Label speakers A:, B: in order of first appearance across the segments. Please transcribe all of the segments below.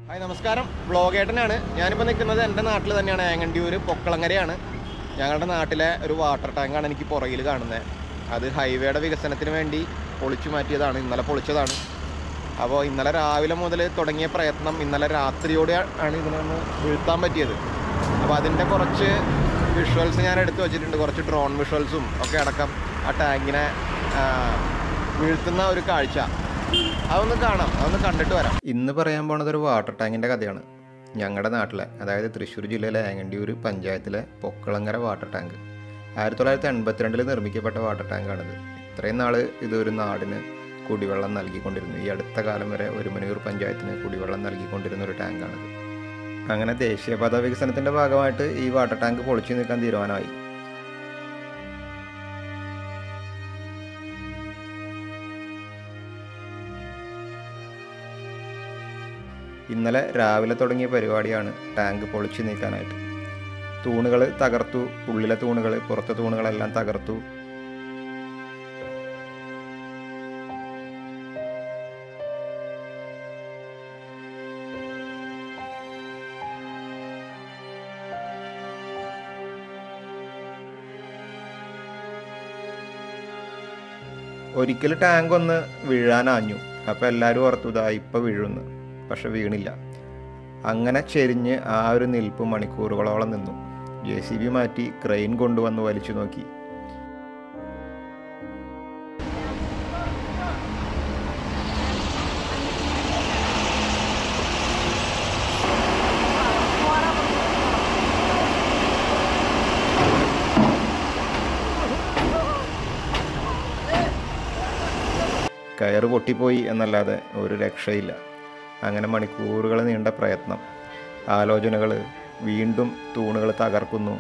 A: hi നമസ്കാരം ബ്ലോഗേട്ടനാണ് ഞാനിപ്പോൾ നിൽക്കുന്നത് എൻ്റെ നാട്ടിൽ തന്നെയാണ് ഏങ്ങണ്ടിയൂർ പൊക്കളങ്ങരയാണ് ഞങ്ങളുടെ നാട്ടിലെ ഒരു വാട്ടർ ടാങ്കാണ് എനിക്ക് പുറകിൽ കാണുന്നത് അത് ഹൈവേയുടെ വികസനത്തിന് വേണ്ടി പൊളിച്ചു മാറ്റിയതാണ് ഇന്നലെ പൊളിച്ചതാണ് അപ്പോൾ ഇന്നലെ രാവിലെ മുതൽ തുടങ്ങിയ പ്രയത്നം ഇന്നലെ രാത്രിയോടെ ആണ് ഇതിനൊന്ന് വീഴ്ത്താൻ പറ്റിയത് അപ്പോൾ അതിൻ്റെ കുറച്ച് വിഷ്വൽസ് ഞാൻ എടുത്തു വച്ചിട്ടുണ്ട് കുറച്ച് ഡ്രോൺ വിഷ്വൽസും ഒക്കെ അടക്കം ആ ടാങ്കിനെ ആ, വീഴ്ത്തുന്ന ഒരു കാഴ്ച അതൊന്ന് കാണാം അതൊന്ന് കണ്ടിട്ട് വരാം ഇന്ന് പറയാൻ പോണത് ഒരു വാട്ടർ ടാങ്കിൻ്റെ കഥയാണ് ഞങ്ങളുടെ നാട്ടിലെ അതായത് തൃശ്ശൂർ ജില്ലയിലെ ഏങ്ങണ്ടിയൂർ പഞ്ചായത്തിലെ പൊക്കളങ്ങര വാട്ടർ ടാങ്ക് ആയിരത്തി തൊള്ളായിരത്തി എൺപത്തിരണ്ടിൽ നിർമ്മിക്കപ്പെട്ട വാട്ടർ ടാങ്കാണിത് ഇത്രയും നാൾ ഇതൊരു നാടിന് കുടിവെള്ളം നൽകിക്കൊണ്ടിരുന്നു ഈ അടുത്ത കാലം വരെ ഒരുമനയൂർ പഞ്ചായത്തിന് കുടിവെള്ളം നൽകിക്കൊണ്ടിരുന്ന ഒരു ടാങ്കാണിത് അങ്ങനെ ദേശീയപാത വികസനത്തിൻ്റെ ഭാഗമായിട്ട് ഈ വാട്ടർ ടാങ്ക് പൊളിച്ചു നിൽക്കാൻ തീരുമാനമായി ഇന്നലെ രാവിലെ തുടങ്ങിയ പരിപാടിയാണ് ടാങ്ക് പൊളിച്ചു നീക്കാനായിട്ട് തൂണുകൾ തകർത്തു ഉള്ളിലെ തൂണുകൾ പുറത്തെ തൂണുകളെല്ലാം തകർത്തു ഒരിക്കൽ ടാങ്ക് ഒന്ന് വീഴാനാഞ്ഞു അപ്പോൾ എല്ലാവരും ഓർത്തു ഇതാ ഇപ്പം വീഴുന്നു പക്ഷെ വീണില്ല അങ്ങനെ ചെരിഞ്ഞ് ആ ഒരു നിൽപ്പ് മണിക്കൂറുകളോളം നിന്നു ജെ സി ബി മാറ്റി ക്രെയിൻ കൊണ്ടുവന്ന് വലിച്ചു നോക്കി കയറ് പൊട്ടിപ്പോയി എന്നല്ലാതെ ഒരു രക്ഷയില്ല അങ്ങനെ മണിക്കൂറുകൾ നീണ്ട പ്രയത്നം ആലോചനകൾ വീണ്ടും തൂണുകൾ തകർക്കുന്നു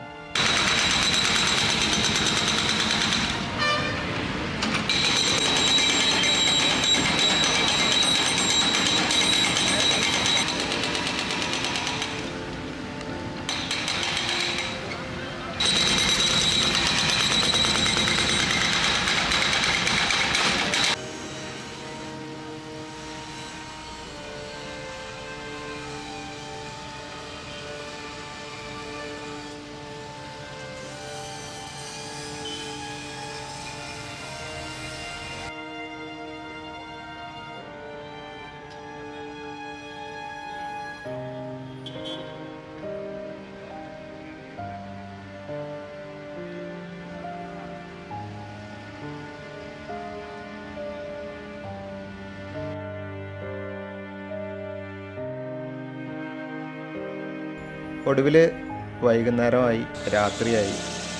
A: ഒടുവിൽ വൈകുന്നേരമായി രാത്രിയായി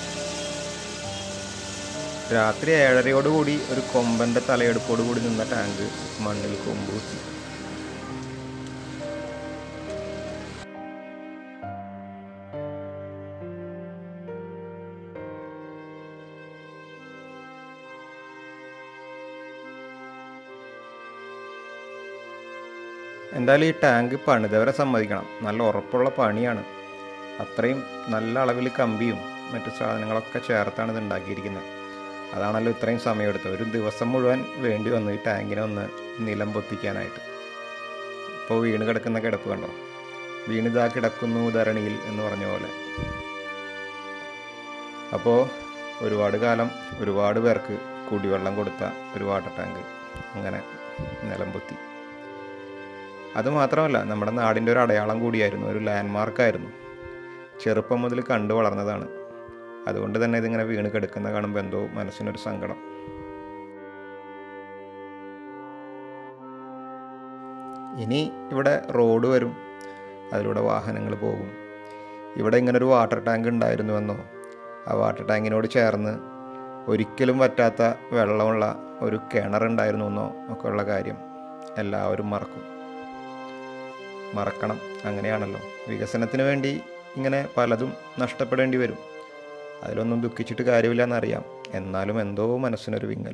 A: രാത്രി ഏഴരയോടുകൂടി ഒരു കൊമ്പൻ്റെ തലയെടുപ്പോടുകൂടി നിന്ന ടാങ്ക് മണ്ണിൽ കൊമ്പൂത്തി എന്തായാലും ഈ ടാങ്ക് പണിതവരെ സമ്മതിക്കണം നല്ല ഉറപ്പുള്ള പണിയാണ് അത്രയും നല്ല അളവിൽ കമ്പിയും മറ്റു സാധനങ്ങളൊക്കെ ചേർത്താണ് ഇത് ഉണ്ടാക്കിയിരിക്കുന്നത് അതാണല്ലോ ഇത്രയും സമയമെടുത്തത് ഒരു ദിവസം മുഴുവൻ വേണ്ടി വന്നു ഈ ടാങ്കിനെ ഒന്ന് നിലം പൊത്തിക്കാനായിട്ട് ഇപ്പോൾ വീണ് കിടക്കുന്ന കിടപ്പ് കണ്ടോ വീണിതാ കിടക്കുന്നു ധരണിയിൽ എന്ന് പറഞ്ഞ പോലെ അപ്പോൾ ഒരുപാട് കാലം ഒരുപാട് പേർക്ക് കുടിവെള്ളം കൊടുത്ത ഒരു വാട്ടർ ടാങ്ക് അങ്ങനെ നിലം പൊത്തി അതുമാത്രമല്ല നമ്മുടെ നാടിൻ്റെ ഒരു അടയാളം കൂടിയായിരുന്നു ഒരു ലാൻഡ്മാർക്കായിരുന്നു ചെറുപ്പം മുതൽ കണ്ടു വളർന്നതാണ് അതുകൊണ്ട് തന്നെ ഇതിങ്ങനെ വീണ് കിടക്കുന്ന കാണുമ്പോൾ എന്തോ മനസ്സിനൊരു സങ്കടം ഇനി ഇവിടെ റോഡ് വരും അതിലൂടെ വാഹനങ്ങൾ പോകും ഇവിടെ ഇങ്ങനൊരു വാട്ടർ ടാങ്ക് ഉണ്ടായിരുന്നുവെന്നോ ആ വാട്ടർ ടാങ്കിനോട് ചേർന്ന് ഒരിക്കലും പറ്റാത്ത വെള്ളമുള്ള ഒരു കിണറുണ്ടായിരുന്നു എന്നോ ഒക്കെ ഉള്ള കാര്യം എല്ലാവരും മറക്കും മറക്കണം അങ്ങനെയാണല്ലോ വികസനത്തിന് വേണ്ടി ഇങ്ങനെ പലതും നഷ്ടപ്പെടേണ്ടി വരും അതിലൊന്നും ദുഃഖിച്ചിട്ട് കാര്യമില്ല എന്നറിയാം എന്നാലും എന്തോ മനസ്സിനൊരു വിങ്ങൽ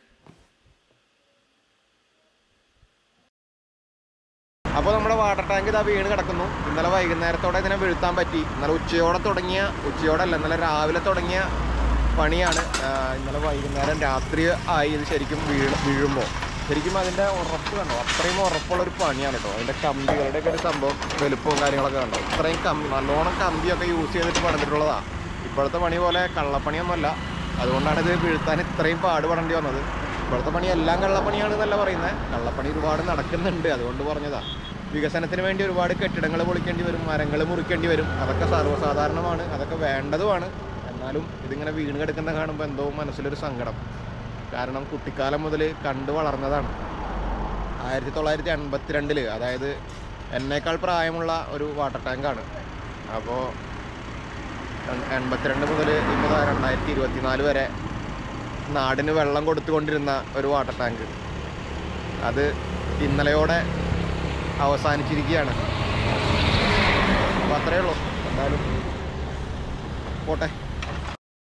A: അപ്പോൾ നമ്മുടെ വാട്ടർ ടാങ്ക് ഇതാ വീണ് കിടക്കുന്നു ഇന്നലെ വൈകുന്നേരത്തോടെ ഇതിനെ വീഴ്ത്താൻ പറ്റി ഇന്നലെ ഉച്ചയോടെ തുടങ്ങിയ ഉച്ചയോടല്ല ഇന്നലെ രാവിലെ തുടങ്ങിയ പണിയാണ് ആ, ഇന്നലെ വൈകുന്നേരം രാത്രി ആയി ഇത് ശരിക്കും വീഴ് വീഴുമ്പോൾ ശരിക്കും അതിൻ്റെ ഉറപ്പ് കണ്ടോ അത്രയും ഉറപ്പുള്ള ഒരു പണിയാണ് കേട്ടോ അതിൻ്റെ കമ്പികളുടെ ഒക്കെ ഒരു സംഭവം വലുപ്പവും കാര്യങ്ങളൊക്കെ കണ്ടോ ഇത്രയും കമ്പി നല്ലോണം കമ്പിയൊക്കെ യൂസ് ചെയ്തിട്ട് പണിതിട്ടുള്ളതാണ് ഇപ്പോഴത്തെ പണി പോലെ കള്ളപ്പണിയൊന്നുമല്ല അതുകൊണ്ടാണ് ഇത് വീഴ്ത്താൻ ഇത്രയും പാടുപെടേണ്ടി വന്നത് ഇപ്പോഴത്തെ പണി എല്ലാം കള്ളപ്പണിയാണ് എന്നല്ല പറയുന്നത് കള്ളപ്പണി ഒരുപാട് നടക്കുന്നുണ്ട് അതുകൊണ്ട് പറഞ്ഞതാ വികസനത്തിന് വേണ്ടി ഒരുപാട് കെട്ടിടങ്ങൾ പൊളിക്കേണ്ടി വരും മരങ്ങൾ മുറിക്കേണ്ടി വരും അതൊക്കെ സർവ്വസാധാരണമാണ് അതൊക്കെ വേണ്ടതുമാണ് എന്നാലും ഇതിങ്ങനെ വീണ് കിടക്കുന്ന കാണുമ്പോൾ എന്തോ മനസ്സിലൊരു സങ്കടം കാരണം കുട്ടിക്കാലം മുതൽ കണ്ടു വളർന്നതാണ് ആയിരത്തി തൊള്ളായിരത്തി എൺപത്തിരണ്ടില് അതായത് എന്നേക്കാൾ പ്രായമുള്ള ഒരു വാട്ടർ ടാങ്കാണ് അപ്പോൾ എൺപത്തിരണ്ട് മുതൽ ഇപ്പോൾ രണ്ടായിരത്തി ഇരുപത്തിനാല് വരെ നാടിന് വെള്ളം കൊടുത്തുകൊണ്ടിരുന്ന ഒരു വാട്ടർ ടാങ്ക് അത് ഇന്നലെയോടെ അവസാനിച്ചിരിക്കുകയാണ് അപ്പോൾ അത്രയേ ഉള്ളൂ എന്തായാലും പോട്ടെ